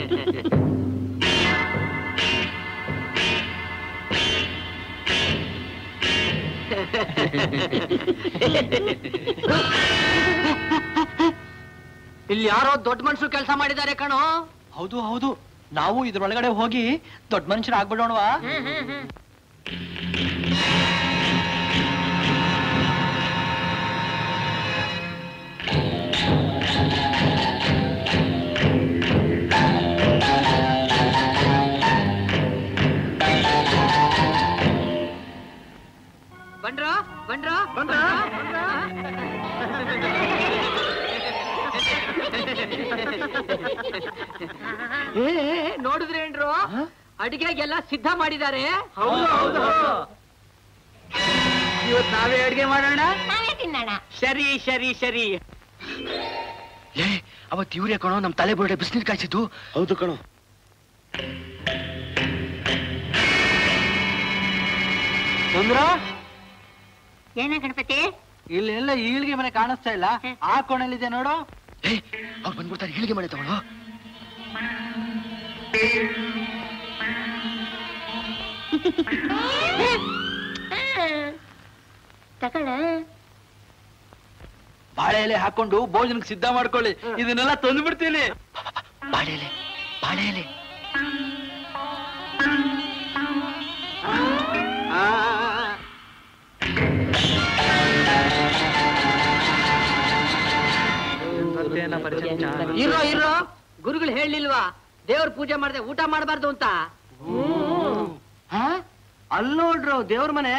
ಇಲ್ಲಿ ಯಾರೋ ದೊಡ್ಡ ಮನುಷ್ಯರು ಕೆಲಸ ಮಾಡಿದ್ದಾರೆ ಕಣೋ ಹೌದು ಹೌದು ನಾವು ಇದ್ರೊಳಗಡೆ ಹೋಗಿ ದೊಡ್ಡ ಮನುಷ್ಯರ ಆಗ್ಬಿಡೋಣವಾ ಬಂಡ್ರ ಬಂಡ್ರ ಬಂಡ್ರ ಏ ಏ, ಏ, ನೋಡಿದ್ರೇನ್ರು ಅಡಿಗೆಗೆಲ್ಲ ಸಿದ್ಧ ಮಾಡಿದ್ದಾರೆ ಹೌದು ಹೌದು ಇವತ್ ನಾವೇ ಅಡಿಗೆ ಮಾಡೋಣ ನಾವೇ ತಿನ್ನೋಣ ಸರಿ ಸರಿ ಸರಿ ಲೇ ಅವತ್ ಇವ್ರೇ ಕಣೋ ನಮ್ ತಲೆ ಬೋರ್ಡೆ ಬಿಸಿನೀರ್ ಕಾಯಿಸಿದ್ದು ಹೌದು ಕಣೋ ಚಂದ್ರ ಏನ ಗಣಪತಿ ಇಲ್ಲೆಲ್ಲ ಈಳ್ಗೆ ಮನೆ ಕಾಣಿಸ್ತಾ ಇಲ್ಲ ಆ ಕೋಣಲ್ಲಿದೆ ನೋಡು ಏ ಅವ್ರು ಬಂದ್ಬಿಡ್ತಾರೆ ಹೇಳಿಕೆ ಮಾಡಿ ತಗೊಳ್ಳೋ ತಗೊಳ ಬಾಳೆ ಎಲೆ ಹಾಕೊಂಡು ಭೋಜನಕ್ಕೆ ಸಿದ್ಧ ಮಾಡ್ಕೊಳ್ಳಿ ಇದನ್ನೆಲ್ಲ ತಂದು ಬಿಡ್ತೀನಿ ಬಾಳೆ ಎಲೆ ಬಾಳೆ ಎಲೆ ಇರೋ ಇರೋ ಗುರುಗಳು ಹೇಳಿಲ್ವಾ ದೇವ್ರ ಪೂಜೆ ಮಾಡದೆ ಊಟ ಮಾಡಬಾರ್ದು ಅಂತ ಅಲ್ಲಿ ನೋಡ್ರು ದೇವ್ರ ಮನೆ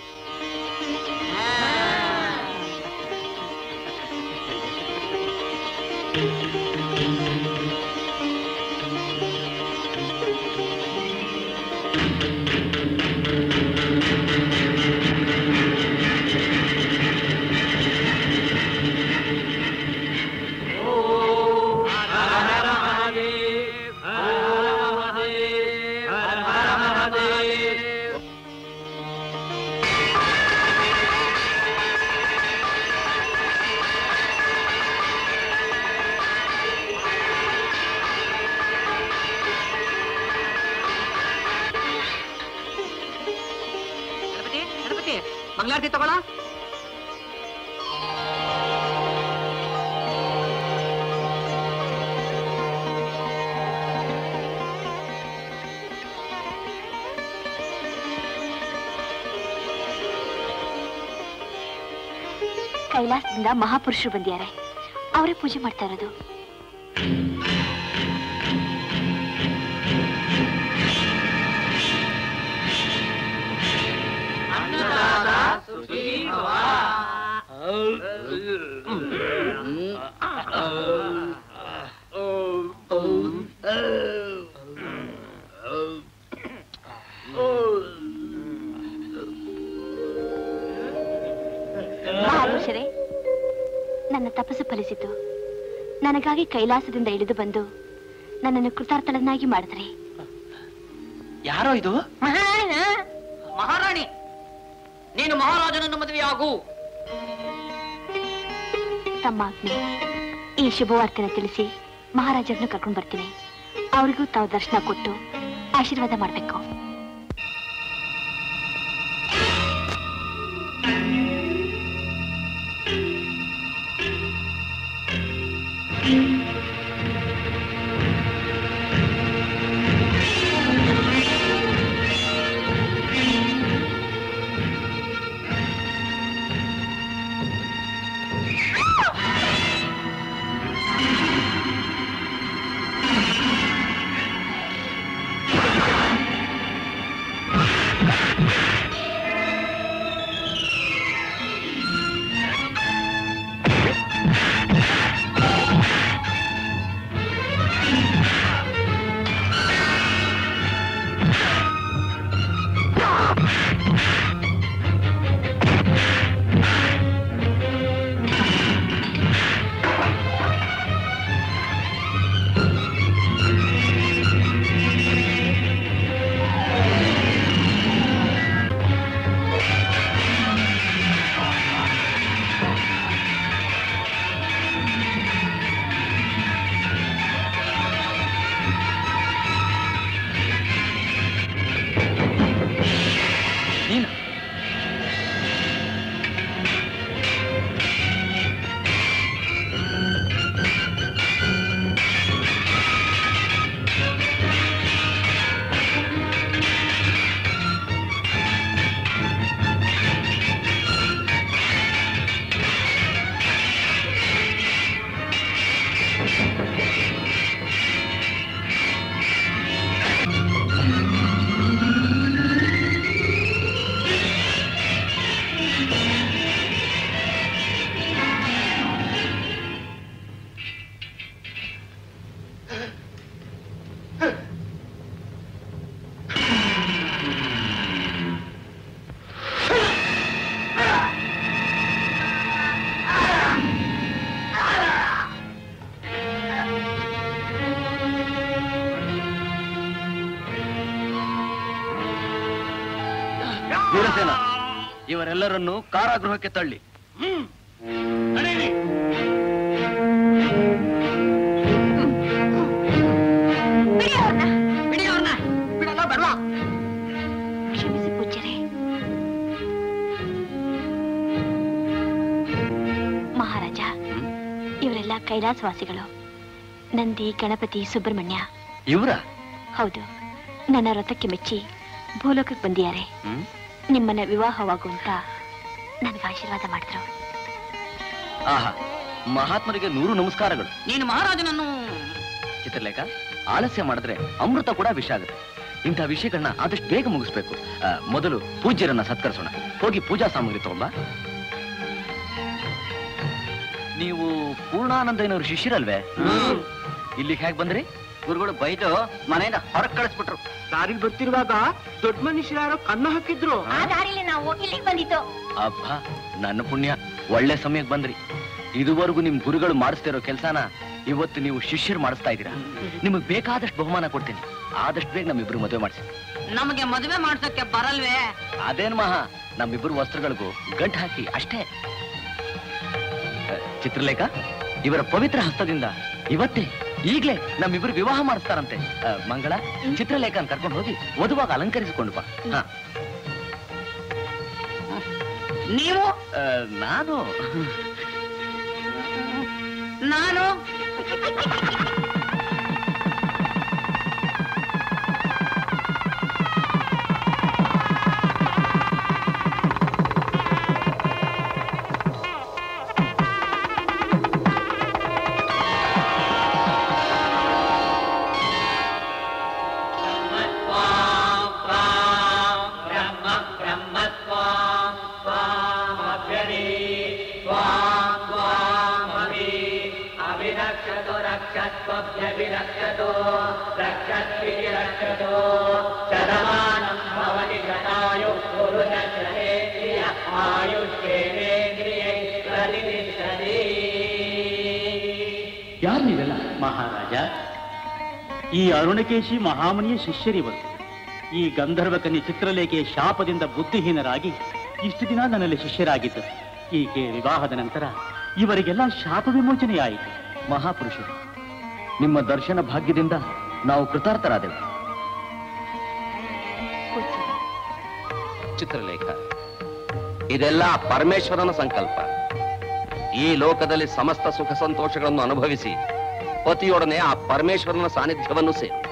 ಗಣಪತಿ ಗಣಪತಿ ಮಂಗಳಾರತಿ ತಗೊಳ ಕೈಲಾಸದಿಂದ ಮಹಾಪುರುಷರು ಬಂದಿದ್ದಾರೆ ಅವರೇ ಪೂಜೆ ಮಾಡ್ತಾ ಇರೋದು ಮಹಾಪುರುಷರೇ ನನ್ನ ತಪಸ್ಸು ಫಲಿಸಿತು ನನಗಾಗಿ ಕೈಲಾಸದಿಂದ ಇಳಿದು ಬಂದು ನನ್ನನ್ನು ಕೃತಾರ್ಥಳನ್ನಾಗಿ ಮಾಡಿದ್ರಿ ಯಾರೋ ಇದು ಮಹಾರಾಣಿ ನೀನು ಮಹಾರಾಜನನ್ನು ಮದುವೆಯಾಗು ತಮ್ಮ ಆಜ್ಞೆ ಈ ಶುಭವಾರ್ತೆನ ತಿಳಿಸಿ ಮಹಾರಾಜರನ್ನು ಕರ್ಕೊಂಡು ಬರ್ತೀನಿ ಅವರಿಗೂ ತಾವು ದರ್ಶನ ಕೊಟ್ಟು ಆಶೀರ್ವಾದ ಮಾಡಬೇಕು ವೀರಸೇನ ಇವರೆಲ್ಲರನ್ನು ಕಾರಾಗೃಹಕ್ಕೆ ತಳ್ಳಿ ಬಿಡಿ ಅವ್ರನ್ನ ಬಿಡಿ ಅವ್ರನ್ನ ಬಿಡಲ್ಲ ಬೇಡವಾ ಕ್ಷಮಿಸಿ ಪೂಜ್ಯರೇ ಮಹಾರಾಜ ಇವರೆಲ್ಲ ಕೈಲಾಸವಾಸಿಗಳು ನಂದಿ ಗಣಪತಿ ಸುಬ್ರಹ್ಮಣ್ಯ ಇವರ ಹೌದು ನನ್ನ ವ್ರತಕ್ಕೆ ಮೆಚ್ಚಿ ಭೂಲೋಕಕ್ಕೆ ಬಂದಿದ್ದಾರೆ ನಿಮ್ಮನ್ನ ವಿವಾಹವಾಗುವಂತ ನನಗೆ ಆಶೀರ್ವಾದ ಮಾಡಿದ್ರು ಆಹಾ ಮಹಾತ್ಮರಿಗೆ ನೂರು ನಮಸ್ಕಾರಗಳು ನೀನು ಮಹಾರಾಜನನ್ನು ಚಿತ್ರಲೇಖ ಆಲಸ್ಯ ಮಾಡಿದ್ರೆ ಅಮೃತ ಕೂಡ ವಿಷ ಆಗುತ್ತೆ ಇಂಥ ವಿಷಯಗಳನ್ನ ಆದಷ್ಟು ಬೇಗ ಮುಗಿಸ್ಬೇಕು ಆ, ಮೊದಲು ಪೂಜ್ಯರನ್ನ ಸತ್ಕರಿಸೋಣ ಹೋಗಿ ಪೂಜಾ ಸಾಮಗ್ರಿ ತಗೊಂಬ ನೀವು ಪೂರ್ಣಾನಂದಯ್ಯನವ್ರ ಶಿಷ್ಯರಲ್ವೇ ಇಲ್ಲಿಗೆ ಹೇಗೆ ಬಂದ್ರಿ ಗುರುಗಳು ಬೈದು ಮನೆಯಿಂದ ಹೊರಗೆ ಕಳಿಸ್ಬಿಟ್ರು ದಾರಿಗೆ ಬರ್ತಿರುವಾಗ ದೊಡ್ಡ ಮನುಷ್ಯರು ಕಣ್ಣು ಹಾಕಿದ್ರು ಆ ದಾರಿಲಿ ನಾವು ಇಲ್ಲಿಗೆ ಬಂದಿದ್ದು ಅಬ್ಬ ನನ್ನ ಪುಣ್ಯ ಒಳ್ಳೆ ಸಮಯಕ್ಕೆ ಬಂದ್ರಿ ಇದುವರೆಗೂ ನಿಮ್ ಗುರುಗಳು ಮಾಡಿಸ್ತಾ ಇರೋ ಕೆಲಸನ ಇವತ್ತು ನೀವು ಶಿಷ್ಯರು ಮಾಡಿಸ್ತಾ ಇದ್ದೀರಾ ನಿಮಗೆ ಬೇಕಾದಷ್ಟು ಬಹುಮಾನ ಕೊಡ್ತೀನಿ ಆದಷ್ಟು ಬೇಗ ನಮ್ಮಿಬ್ರು ಮದುವೆ ಮಾಡಿಸಿ ನಮಗೆ ಮದುವೆ ಮಾಡ್ಸಕ್ಕೆ ಬರಲ್ವೇ ಅದೇನ್ ಮಹಾ ನಮ್ಮಿಬ್ರು ವಸ್ತ್ರಗಳಿಗೂ ಗಂಟು ಹಾಕಿ ಅಷ್ಟೇ ಅ, ಚಿತ್ರಲೇಖ ಇವರ ಪವಿತ್ರ ಹಸ್ತದಿಂದ ಇವತ್ತೇ ಈಗ್ಲೇ ನಮ್ಮಿಬ್ರು ವಿವಾಹ ಮಾಡಿಸ್ತಾರಂತೆ ಅ, ಮಂಗಳ ಚಿತ್ರಲೇಖನ್ ಕರ್ಕೊಂಡು ಹೋಗಿ ವಧುವಾಗ ಅಲಂಕರಿಸಿಕೊಂಡು ಬಾ ಹ. ನೀವು ಅ, ನಾನು ನಾನು ಯಾರು ನೀವೆಲ್ಲ ಮಹಾರಾಜ ಈ ಅರುಣಕೇಶಿ ಮಹಾಮನಿಯ ಶಿಷ್ಯರಿವರು ಈ ಗಂಧರ್ವ ಕನ್ಯೆ ಚಿತ್ರಲೇಖೆಯ ಶಾಪದಿಂದ ಬುದ್ಧಿಹೀನರಾಗಿ ಇಷ್ಟು ದಿನ ನನ್ನಲ್ಲಿ ಶಿಷ್ಯರಾಗಿದ್ದರು ಈಕೆ ವಿವಾಹದ ನಂತರ ಇವರಿಗೆಲ್ಲ ಶಾಪ ವಿಮೋಚನೆಯಾಯಿತು ಮಹಾಪುರುಷರು ನಿಮ್ಮ ದರ್ಶನ ಭಾಗ್ಯದಿಂದ ನಾವು ಕೃತಾರ್ಥರಾದೆವು ಪೂಜ್ಯರೇ ಚಿತ್ರಲೇಖ ಇದೆಲ್ಲ ಪರಮೇಶ್ವರನ ಸಂಕಲ್ಪ ಈ ಲೋಕದಲ್ಲಿ ಸಮಸ್ತ ಸುಖ ಸಂತೋಷಗಳನ್ನು ಅನುಭವಿಸಿ ಪತಿಯೊಡನೆ ಆ ಪರಮೇಶ್ವರನ ಸಾನ್ನಿಧ್ಯವನ್ನು ಸೇರು